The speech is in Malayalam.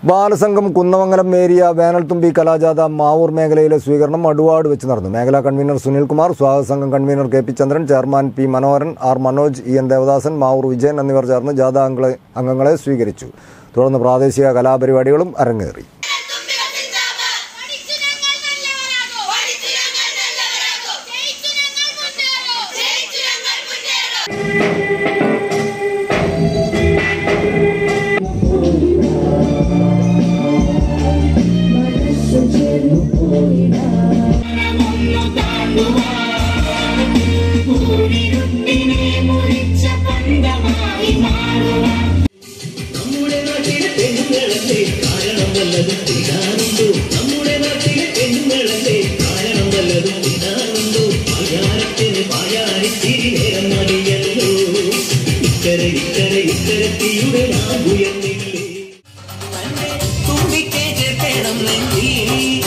ബാലസംഘം കുന്നമംഗലം ഏരിയ വേനൽത്തുമ്പി കലാജാഥ മാവൂർ മേഖലയിലെ സ്വീകരണം അടുവാട് വെച്ച് നടന്നു മേഖലാ കൺവീനർ സുനിൽകുമാർ സ്വാഗത സംഘം convener K P Chandran chairman P Manoharan R Manoj E N Devadasan Mavoor Vijayan എന്നിവർ ചേർന്ന് ജാഥ അംഗങ്ങളെ അംഗങ്ങളെ സ്വീകരിച്ചു തുടർന്ന് പ്രാദേശിക കലാപരിപാടികളും അരങ്ങേറി തുമ്പികൾ സിന്ദാബാദ് പഠിച്ചു ഞങ്ങൾ നല്ലവരാകും പഠിച്ചു ഞങ്ങൾ നല്ലവരാകും ജയിച്ചു ഞങ്ങൾ മുന്നേറും ജയിച്ചു ഞങ്ങൾ മുന്നേറും നമ്മുടെ നാട്ടിലെ പെണ്ണുങ്ങളല്ലേ കാരണം വല്ലതും തിന്നാറുണ്ടോ നമ്മുടെ നാട്ടിലെ പെണ്ണുങ്ങളല്ലേ കാരണം വല്ലതും തിന്നാറുണ്ടോ പായാരത്തിന് പായാരിത്തിരി നേരം മതിയല്ലോ ഇക്കരെ ഇക്കരെ ഇക്കരത്തിയുടെ നാം ഉയർന്നില്ലേ തന്റെ തുമ്പിക്കേ ചേർക്കണം നെഞ്ചിൽ